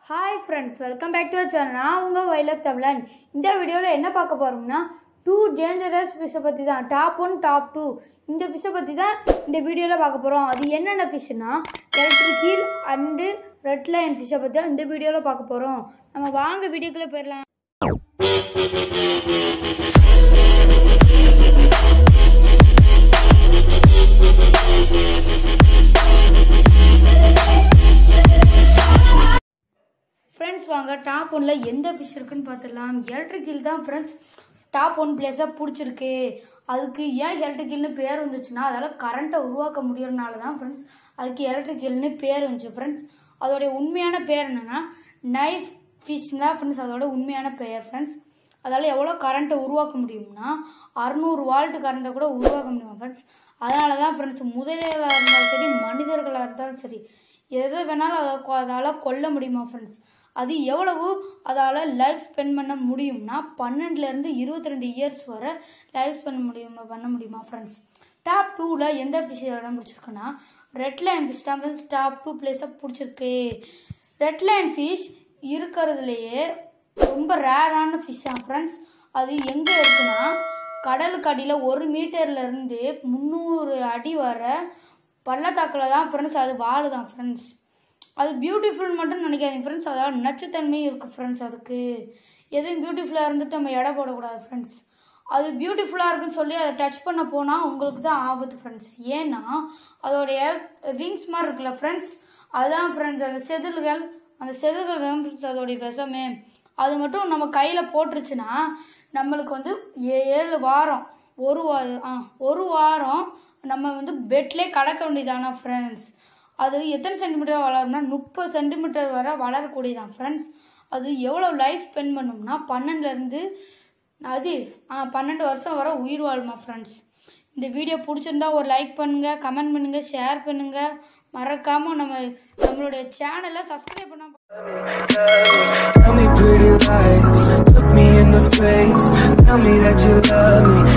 Hi friends welcome back to channel நான் உங்கள் வைலப் தமிழன் இந்த வீடியோவில் என்ன பார்க்க போகிறோம்னா டூ டேஞ்சரஸ் ஃபிஷ்ஷை பற்றி தான் டாப் ஒன் டாப் டூ இந்த ஃபிஷ்ஷை பற்றி தான் இந்த வீடியோவில் பார்க்க போகிறோம் அது என்னென்ன ஃபிஷ்ஷுனா எலக்ட்ரிக்கீல் அண்டு ரெட் லைன் ஃபிஷ்ஷை பற்றி தான் இந்த வீடியோவில் பார்க்க போகிறோம் நம்ம வாங்க வீடியோக்குள்ளே போயிடலாம் ஃப்ரெண்ட்ஸ் வாங்க டாப் ஒன்ல எந்த ஃபிஷ் இருக்குன்னு பார்த்துடலாம் எலக்ட்ரிக்கல் தான் ஃப்ரெண்ட்ஸ் டாப் ஒன் பிளேஸாக பிடிச்சிருக்கு அதுக்கு ஏன் எலக்ட்ரிக்கல்னு பேர் வந்துச்சுன்னா அதால் கரண்ட்டை உருவாக்க முடியறனால தான் ஃப்ரெண்ட்ஸ் அதுக்கு எலக்ட்ரிக்கல்னு பேர் வந்துச்சு ஃப்ரெண்ட்ஸ் அதோடைய உண்மையான பேர் என்னென்னா நைஃப் ஃபிஷ் தான் ஃப்ரெண்ட்ஸ் அதோட உண்மையான பெயர் ஃப்ரெண்ட்ஸ் அதால் எவ்வளோ கரண்ட்டை உருவாக்க முடியும்னா அறநூறு வால்ட் கரண்ட்டை கூட உருவாக்க முடியும் ஃப்ரெண்ட்ஸ் அதனால தான் ஃப்ரெண்ட்ஸ் முதலைகளாக இருந்தாலும் சரி மனிதர்களாக இருந்தாலும் சரி எதை வேணாலும் அதை கொ- அதால் கொல்ல முடியுமா ஃப்ரெண்ட்ஸ் அது எவ்வளவு அதால் லைஃப் ஸ்பெண்ட் பண்ண முடியும்னா பன்னெண்டுலேருந்து இருபத்தி ரெண்டு இயர்ஸ் வரை லைஃப் ஸ்பெண்ட் முடியுமா பண்ண முடியுமா ஃப்ரெண்ட்ஸ் டாப் டூவில் எந்த ஃபிஷ் இடம் பிடிச்சிருக்குன்னா ரெட் லைன் ஃபிஷ் தான் டாப் டூ பிளேஸை பிடிச்சிருக்கு ரெட் லைன் ஃபிஷ் இருக்கிறதுலையே ரொம்ப ரேரான ஃபிஷ்ஷாக ஃப்ரெண்ட்ஸ் அது எங்கே இருக்குன்னா கடலுக்கு அடியில் ஒரு மீட்டர்லேருந்து முந்நூறு அடி வர பள்ளத்தாக்கில் தான் ஃப்ரெண்ட்ஸ் அது வாழுதான் ஃப்ரெண்ட்ஸ் அது பியூட்டிஃபுல் மட்டும் நினைக்காதீங்க ஃப்ரெண்ட்ஸ் அதாவது நச்சுத்தன்மையும் இருக்குது ஃப்ரெண்ட்ஸ் அதுக்கு எதுவும் பியூட்டிஃபுல்லாக இருந்துட்டு நம்ம எடை போடக்கூடாது ஃப்ரெண்ட்ஸ் அது பியூட்டிஃபுல்லாக இருக்குன்னு சொல்லி அதை டச் பண்ண போனால் உங்களுக்கு தான் ஆபத்து ஃப்ரெண்ட்ஸ் ஏன்னா அதோடைய விங்ஸ் மாதிரி இருக்குல்ல ஃப்ரெண்ட்ஸ் அதுதான் ஃப்ரெண்ட்ஸ் அந்த செதில்கள் அந்த செதில்கள் தான் ஃப்ரெண்ட்ஸ் அதோடைய விஷமே அது மட்டும் நம்ம கையில் போட்டுருச்சுன்னா நம்மளுக்கு வந்து ஏ- ஏழு வாரம் ஒரு வாரம் ஆ ஒரு வாரம் நம்ம வந்து பெட்லேயே கடக்க வேண்டியதானா ஃப்ரெண்ட்ஸ் அது எத்தனை சென்டிமீட்டர் வளரும்னா முப்பது சென்டிமீட்டர் வரை வளரக்கூடியதான் ஃப்ரெண்ட்ஸ் அது எவ்வளோ லைஃப் ஸ்பெண்ட் பண்ணும்னா பன்னெண்டுலேருந்து அது ஆ பன்னெண்டு வருஷம் வரை உயிர் வாழுமா ஃப்ரெண்ட்ஸ் இந்த வீடியோ பிடிச்சிருந்தா ஒரு லைக் பண்ணுங்கள் கமெண்ட் பண்ணுங்கள் ஷேர் பண்ணுங்கள் மறக்காமல் நம்ம நம்மளுடைய சேனலை சப்ஸ்கிரைப் பண்ணாம Tell me pretty lies, look me in the face. Tell me that you love me,